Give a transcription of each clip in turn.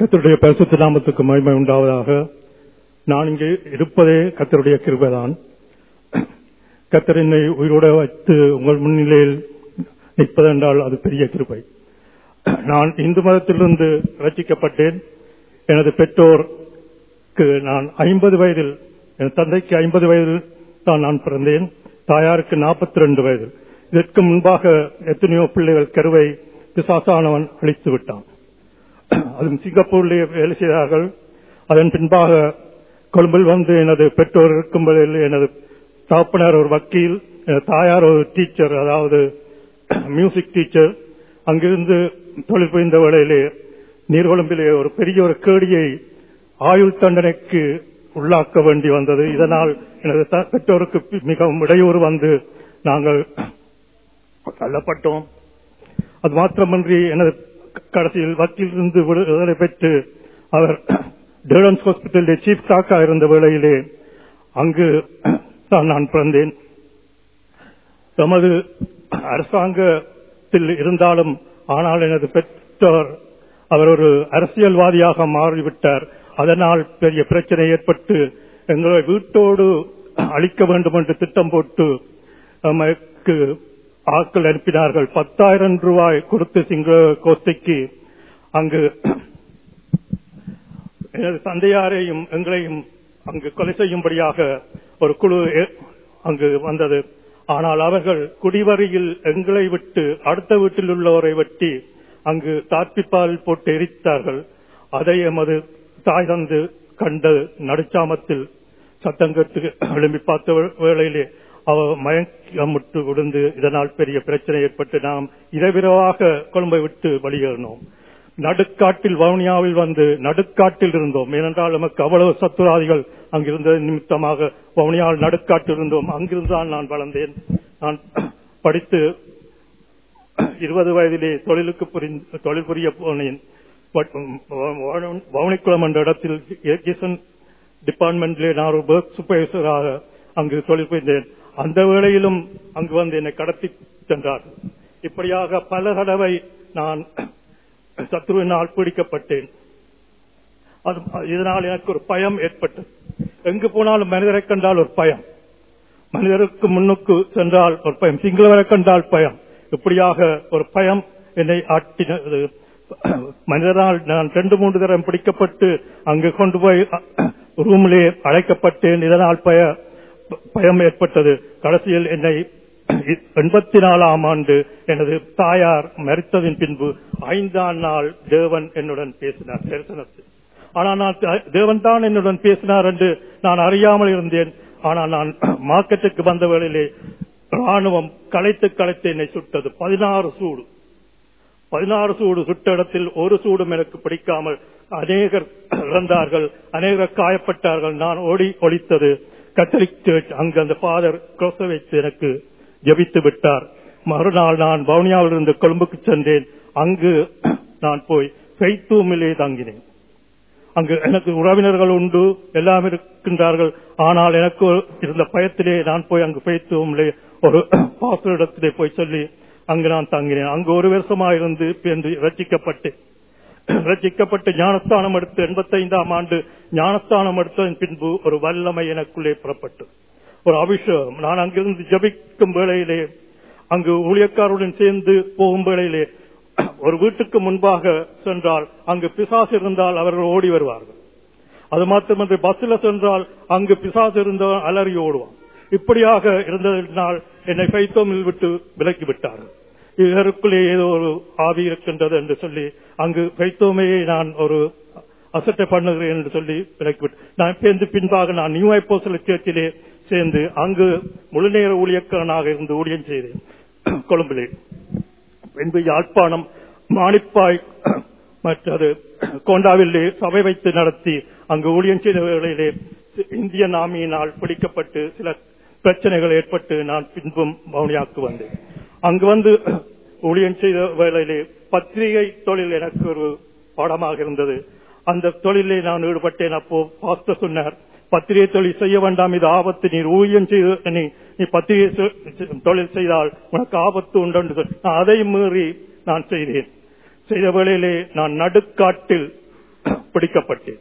கத்தருடைய பரிசுத்த நாமத்துக்கு மகிமை உண்டாவதாக நான் இங்கே இருப்பதே கத்தருடைய கிருபைதான் கத்தர் என்னை உயிரோட வைத்து உங்கள் முன்னிலையில் நிற்பதென்றால் அது பெரிய கிருபை நான் இந்து மதத்திலிருந்து ரசிக்கப்பட்டேன் எனது பெற்றோருக்கு நான் ஐம்பது வயதில் என் தந்தைக்கு ஐம்பது வயதில் தான் நான் பிறந்தேன் தாயாருக்கு நாற்பத்தி ரெண்டு வயது இதற்கு முன்பாக எத்தனையோ பிள்ளைகள் கருவை பிசாசானவன் அழித்து விட்டான் அதுவும் சிங்கப்பூரிலே வேலை செய்தார்கள் அதன் பின்பாக கொழும்பில் வந்து எனது பெற்றோர் இருக்கும் வேளையில் எனது தாப்பனார் ஒரு வக்கீல் எனது தாயார் ஒரு டீச்சர் அதாவது மியூசிக் டீச்சர் அங்கிருந்து தொழில் புரிந்த வேளையிலே நீர்கொழும்பிலே ஒரு பெரிய ஒரு கேடியை ஆயுள் தண்டனைக்கு உள்ளாக்க வேண்டி வந்தது இதனால் எனது த- பெற்றோருக்கு மிகவும் இடையூறு வந்து நாங்கள் தள்ளப்பட்டோம் அது மாத்திரமன்றி எனது கடைசியில் வக்கீலிருந்து விடுதலை பெற்று அவர் டேலன்ஸ் ஹாஸ்பிட்டலில் சீஃப் டாக்கா இருந்த வேளையிலே அங்கு தான் நான் பிறந்தேன் தமது அரசாங்கத்தில் இருந்தாலும் ஆனால் எனது பெற்றோர் அவர் ஒரு அரசியல்வாதியாக மாறிவிட்டார் அதனால் பெரிய பிரச்சனை ஏற்பட்டு எங்களை வீட்டோடு அழிக்க வேண்டும் என்று திட்டம் போட்டு நமக்கு ஆட்கள் அனுப்பினார்கள் பத்தாயிரம் ரூபாய் கொடுத்து சிங்கள கோஸ்தைக்கு அங்கு எனது தந்தையாரையும் எங்களையும் அங்கு கொலை செய்யும்படியாக ஒரு குழு ஏ- அங்கு வந்தது ஆனால் அவர்கள் குடிவரியில் எங்களை விட்டு அடுத்த வீட்டில் உள்ளவரை வெட்டி அங்கு தார்ப்பிப்பால் போட்டு எரித்தார்கள் அதை எமது தாய் தந்து கண்ட நடுச்சாமத்தில் சத்தம் கேட்டு எழும்பி பார்த்த வே- வேளையிலே அவ மயக்கமுட்டு விழுந்து இதனால் பெரிய பிரச்சனை ஏற்பட்டு நாம் இரவிரவாக கொழும்பை விட்டு வெளியேறினோம் நடுக்காட்டில் வவுனியாவில் வந்து நடுக்காட்டில் இருந்தோம் ஏனென்றால் நமக்கு அவ்வளவு சத்துராதிகள் அங்கிருந்த நிமித்தமாக வவுனியாவில் நடுக்காட்டில் இருந்தோம் அங்கிருந்துதான் நான் வளர்ந்தேன் நான் படித்து இருபது வயதிலே தொழிலுக்கு புரிந்து- தொழில் புரிய போனேன் பட், உம், வ- வவுனிக்குளம் என்ற இடத்தில் எஜுகேஷன் டிபார்ட்மெண்ட்லே நான் ஒரு ஒர்க் சூப்பர்வைசராக அங்கு தொழில் புரிந்தேன் அந்த வேளையிலும் அங்கு வந்து என்னை கடத்தி சென்றார் இப்படியாக பல தடவை நான் சத்ருவினால் பிடிக்கப்பட்டேன் அது இதனால் எனக்கு ஒரு பயம் ஏற்பட்டது எங்கு போனாலும் மனிதரை கண்டால் ஒரு பயம் மனிதருக்கு முன்னுக்கு சென்றால் ஒரு பயம் சிங்களவரை கண்டால் பயம் இப்படியாக ஒரு பயம் என்னை ஆட்டினது மனிதனால் நான் ரெண்டு மூன்று தரம் பிடிக்கப்பட்டு அங்கு கொண்டு போய் ரூமிலே அழைக்கப்பட்டேன் இதனால் பய பயம் ஏற்பட்டது கடைசியில் என்னை எண்பத்தி நாலாம் ஆண்டு எனது தாயார் மரித்ததின் பின்பு ஐந்தாம் நாள் தேவன் என்னுடன் பேசினார் தரிசனத்தில் ஆனால் நான் த- தேவன் தான் என்னுடன் பேசினார் என்று நான் அறியாமல் இருந்தேன் ஆனால் நான் மார்க்கெட்டுக்கு வந்த வேளையிலே ராணுவம் களைத்து களைத்து என்னை சுட்டது பதினாறு சூடு பதினாறு சூடு சுட்ட இடத்தில் ஒரு சூடும் எனக்கு பிடிக்காமல் அநேகர் இறந்தார்கள் அநேகர் காயப்பட்டார்கள் நான் ஓடி ஒழித்தது கத்தலிக் சர்ச் அங்கு அந்த ஃபாதர் கோச வைத்து எனக்கு ஜெபித்து விட்டார் மறுநாள் நான் வவுனியாவிலிருந்து கொழும்புக்கு சென்றேன் அங்கு நான் போய் ஃபெய்த்தூமிலே தங்கினேன் அங்கு எனக்கு உறவினர்கள் உண்டு எல்லாம் இருக்கின்றார்கள் ஆனால் எனக்கு இருந்த பயத்திலே நான் போய் அங்கு பேத்துவமிலே ஒரு பாசரிடத்திலே போய் சொல்லி அங்கு நான் தங்கினேன் அங்கு ஒரு வருஷமாயிருந்து என்று ரச்சிக்கப்பட்டேன் ரச்சிக்கப்பட்டு ஞானஸ்தானம் எடுத்து எண்பத்தைந்தாம் ஆண்டு ஞானஸ்தானம் எடுத்ததன் பின்பு ஒரு வல்லமை எனக்குள்ளே புறப்பட்டது ஒரு அபிஷேகம் நான் அங்கிருந்து ஜபிக்கும் வேளையிலே அங்கு ஊழியக்காருடன் சேர்ந்து போகும் வேளையிலே ஒரு வீட்டுக்கு முன்பாக சென்றால் அங்கு பிசாசு இருந்தால் அவர்கள் ஓடி வருவார்கள் அது மாத்திரமன்றி பஸ்ல சென்றால் அங்கு பிசாசு இருந்தால் அலறி ஓடுவான் இப்படியாக இருந்ததினால் என்னை பைத்தோமில் விட்டு விலக்கி விட்டார்கள் இதற்குள்ளே ஏதோ ஒரு ஆவி இருக்கின்றது என்று சொல்லி அங்கு பைத்தோமையை நான் ஒரு அசட்டை பண்ணுகிறேன் என்று சொல்லி விலக்கிவிட்டு நான் சேர்ந்து பின்பாக நான் நியூ ஐப்போசல சேர்ச்சிலே சேர்ந்து அங்கு முழுநேர ஊழியக்காரனாக இருந்து ஊழியம் செய்தேன் கொழும்பிலே பின்பு யாழ்ப்பாணம் மானிப்பாய் மற்றது கோண்டாவிலே சபை வைத்து நடத்தி அங்கு ஊழியம் செய்த வேளையிலே இந்திய நாமியினால் பிடிக்கப்பட்டு சில பிரச்சனைகள் ஏற்பட்டு நான் பின்பும் மௌனியாக்கு வந்தேன் அங்கு வந்து ஊழியம் செய்த வேளையிலே பத்திரிகை தொழில் எனக்கு ஒரு பாடமாக இருந்தது அந்த தொழிலை நான் ஈடுபட்டேன் அப்போ பாஸ்டர் சொன்னார் பத்திரிகை தொழில் செய்ய வேண்டாம் இது ஆபத்து நீர் ஊழியம் செய்து நீ நீ பத்திரிகை சொ- தொழில் செய்தால் உனக்கு ஆபத்து உண்டு என்று சொல்லி நான் அதை மீறி நான் செய்தேன் செய்த வேளையிலே நான் நடுக்காட்டில் பிடிக்கப்பட்டேன்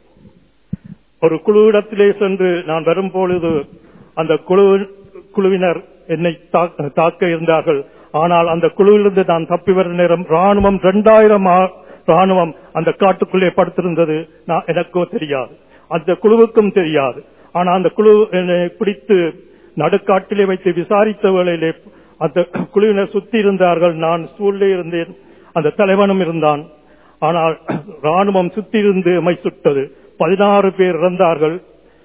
ஒரு குழுவிடத்திலே சென்று நான் வரும்பொழுது அந்த குழு குழுவினர் என்னை தாக்க தாக்க இருந்தார்கள் ஆனால் அந்த குழுவிலிருந்து நான் தப்பி வர நேரம் ராணுவம் இரண்டாயிரம் ராணுவம் அந்த காட்டுக்குள்ளே படுத்திருந்தது நான் எனக்கோ தெரியாது அந்த குழுவுக்கும் தெரியாது ஆனா அந்த குழு என்னை பிடித்து நடுக்காட்டிலே வைத்து விசாரித்த வேளையிலே அந்த குழுவினர் சுத்தி இருந்தார்கள் நான் சூழலே இருந்தேன் அந்த தலைவனும் இருந்தான் ஆனால் ராணுவம் சுத்தி இருந்து மை சுட்டது பதினாறு பேர் இறந்தார்கள்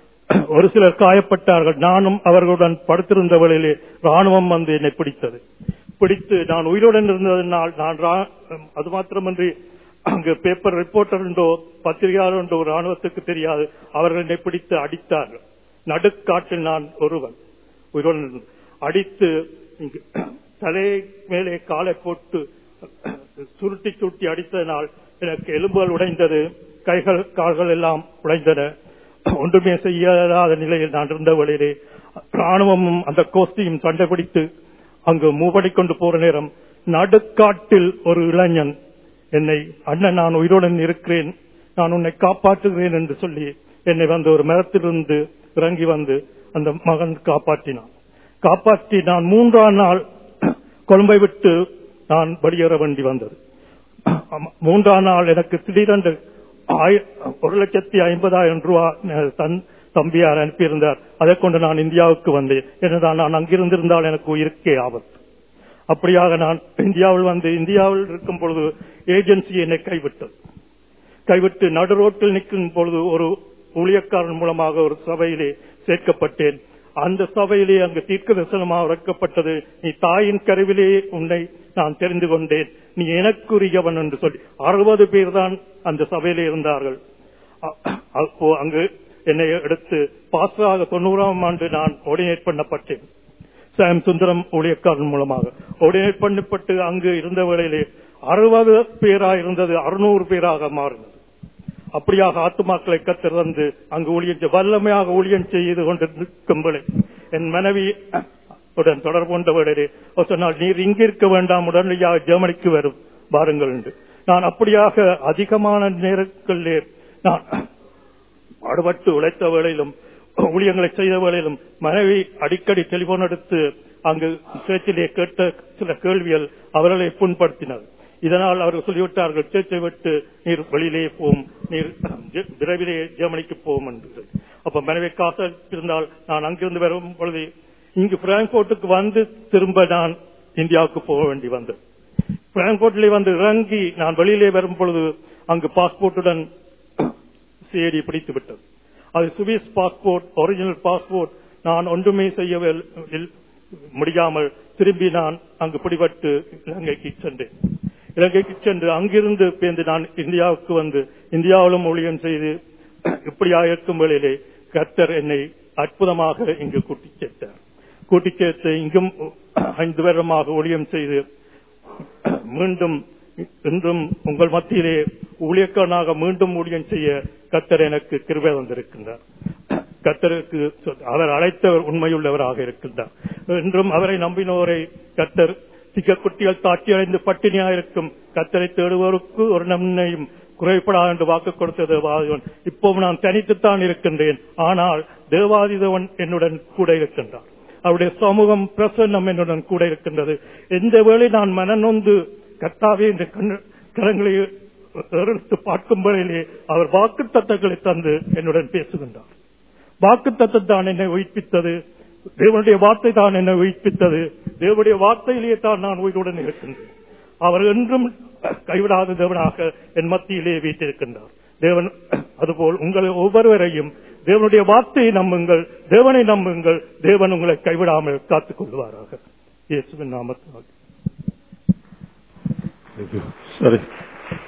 ஒரு சிலர் காயப்பட்டார்கள் நானும் அவர்களுடன் படுத்திருந்த வேளையிலே ராணுவம் வந்து என்னை பிடித்தது பிடித்து நான் உயிருடன் இருந்ததனால் நான் ரா- அது மாத்திரமன்றி அங்கு பேப்பர் ரிப்போர்ட்டர் உண்டோ பத்திரிகையாளர் உண்டோ ராணுவத்துக்கு தெரியாது அவர்கள் என்னை பிடித்து அடித்தார்கள் நடுக்காட்டில் நான் ஒருவன் உயிருடன் இருந்தேன். அடித்து இங்கு தலை மேலே காலை போட்டு சுருட்டி சுருட்டி அடித்ததனால் எனக்கு எலும்புகள் உடைந்தது கைகள் கால்கள் எல்லாம் உடைந்தன ஒன்றுமே செய்யாத நிலையில் நான் இருந்த வழியிலே ராணுவமும் அந்த கோஷ்டியும் சண்டை பிடித்து அங்கு மூவடி கொண்டு போற நேரம் நடுக்காட்டில் ஒரு இளைஞன் என்னை அண்ணன் நான் உயிருடன் இருக்கிறேன் நான் உன்னை காப்பாற்றுகிறேன் என்று சொல்லி என்னை வந்து ஒரு மரத்திலிருந்து இறங்கி வந்து அந்த மகன் காப்பாற்றினான் காப்பாற்றி நான் மூன்றாம் நாள் கொழும்பை விட்டு நான் வெளியேற வேண்டி வந்தது ஆமா, மூன்றாம் நாள் எனக்கு திடீரென்று ஆய- ஒரு லட்சத்தி ஐம்பதாயிரம் ரூபாய் தன் தம்பியார் அனுப்பியிருந்தார் அதை கொண்டு நான் இந்தியாவுக்கு வந்தேன் என்னதான் நான் அங்கிருந்திருந்தால் எனக்கு உயிருக்கே ஆபத்து அப்படியாக நான் இந்தியாவில் வந்து இந்தியாவில் இருக்கும் பொழுது ஏஜென்சி என்னை கைவிட்டது கைவிட்டு நடு ரோட்டில் நிற்கும் பொழுது ஒரு ஊழியக்காரன் மூலமாக ஒரு சபையிலே சேர்க்கப்பட்டேன் அந்த சபையிலே அங்கு தீர்க்க தரிசனமாக உரைக்கப்பட்டது நீ தாயின் கருவிலே உன்னை நான் தெரிந்து கொண்டேன் நீ எனக்குரியவன் என்று சொல்லி அறுபது பேர் தான் அந்த சபையிலே இருந்தார்கள் அ- அப்போ அங்கு என்னை எடுத்து பாஸ்டராக தொண்ணூறாம் ஆண்டு நான் ஆர்டினேட் பண்ணப்பட்டேன் சாம் சுந்தரம் ஊழியக்காரன் மூலமாக ஆர்டினேட் பண்ணப்பட்டு அங்கு இருந்த வேளையிலே அறுபது பேரா இருந்தது அறுநூறு பேராக மாறினது அப்படியாக ஆத்துமாக்களை கத்திறந்து அங்கு ஊழியம் செய்- வல்லமையாக ஊழியம் செய்து கொண்டிருக்கும் வேளை என் மனைவி உடன் தொடர்பு கொண்ட வேளையிலே அவர் சொன்னால் நீர் இங்கு இருக்க வேண்டாம் உடனடியாக ஜெர்மனிக்கு வரும் வாருங்கள் என்று நான் அப்படியாக அதிகமான நேரங்களிலே நான் பாடுபட்டு உழைத்த வேளையிலும் ஊழியங்களை செய்த வேளையிலும் மனைவி அடிக்கடி டெலிபோன் எடுத்து அங்கு சேர்ச்சிலே கேட்ட சில கேள்விகள் அவர்களை புண்படுத்தினர் இதனால் அவர்கள் சொல்லிவிட்டார்கள் சேர்ச்சை விட்டு நீர் வெளியிலே போம் நீர் ஜெ- விரைவிலே ஜெர்மனிக்கு போம் என்று சொல்லி. அப்ப மனைவி காசு இருந்தால் நான் அங்கிருந்து வரும் பொழுது இங்கு பிராங்க்போர்ட்டுக்கு வந்து திரும்ப நான் இந்தியாவுக்கு போக வேண்டி வந்தது பிராங்க்போர்ட்டிலே வந்து இறங்கி நான் வெளியிலே வரும் பொழுது அங்கு பாஸ்போர்ட்டுடன் சிஐடி பிடித்து விட்டது அது சுவிஸ் பாஸ்போர்ட் ஒரிஜினல் பாஸ்போர்ட் நான் ஒன்றுமே செய்ய முடியாமல் திரும்பி நான் அங்கு பிடிபட்டு இலங்கைக்கு சென்றேன் இலங்கைக்கு சென்று அங்கிருந்து பேர்ந்து நான் இந்தியாவுக்கு வந்து இந்தியாவிலும் ஊழியம் செய்து இப்படியாக இருக்கும் வேளையிலே கர்த்தர் என்னை அற்புதமாக இங்கு கூட்டிச் சேர்த்தார் கூட்டிச் சேர்த்து இங்கும் ஐந்து வருடமாக ஊழியம் செய்து மீண்டும் இன்றும் உங்கள் மத்தியிலே ஊழியக்காரனாக மீண்டும் ஊழியம் செய்ய கத்தர் எனக்கு கிருபை வந்திருக்கின்றார் கத்தருக்கு சொ- அவர் அழைத்தவர் உண்மையுள்ளவராக இருக்கின்றார் இன்றும் அவரை நம்பினோரை கத்தர் சிக்கக்குட்டிகள் தாட்சி அடைந்து பட்டினியாயிருக்கும் கத்தரை தேடுவோருக்கு ஒரு நன்மையும் குறைப்படாது என்று வாக்கு கொடுத்த தேவாதிவன் இப்போவும் நான் தனித்துத்தான் இருக்கின்றேன் ஆனால் தேவாதிதவன் என்னுடன் கூட இருக்கின்றார் அவருடைய சமூகம் பிரசன்னம் என்னுடன் கூட இருக்கின்றது எந்த வேளை நான் மனநொந்து கத்தாவே இந்த கண்ணு- கரங்களை எடுத்து பார்க்கும் வேளையிலே அவர் வாக்கு தத்தங்களை தந்து என்னுடன் பேசுகின்றார் வாக்கு தான் என்னை உயிர்ப்பித்தது தேவனுடைய வார்த்தை தான் என்னை உயிர்ப்பித்தது தேவனுடைய வார்த்தையிலேயே தான் நான் உயிருடன் இருக்கின்றேன் அவர் என்றும் கைவிடாத தேவனாக என் மத்தியிலே வீட்டிருக்கின்றார் தேவன் அதுபோல் உங்களை ஒவ்வொருவரையும் தேவனுடைய வார்த்தையை நம்புங்கள் தேவனை நம்புங்கள் தேவன் உங்களை கைவிடாமல் காத்துக் கொள்வாராக இயேசுவின் நாமத்தில் Thank you. Sorry.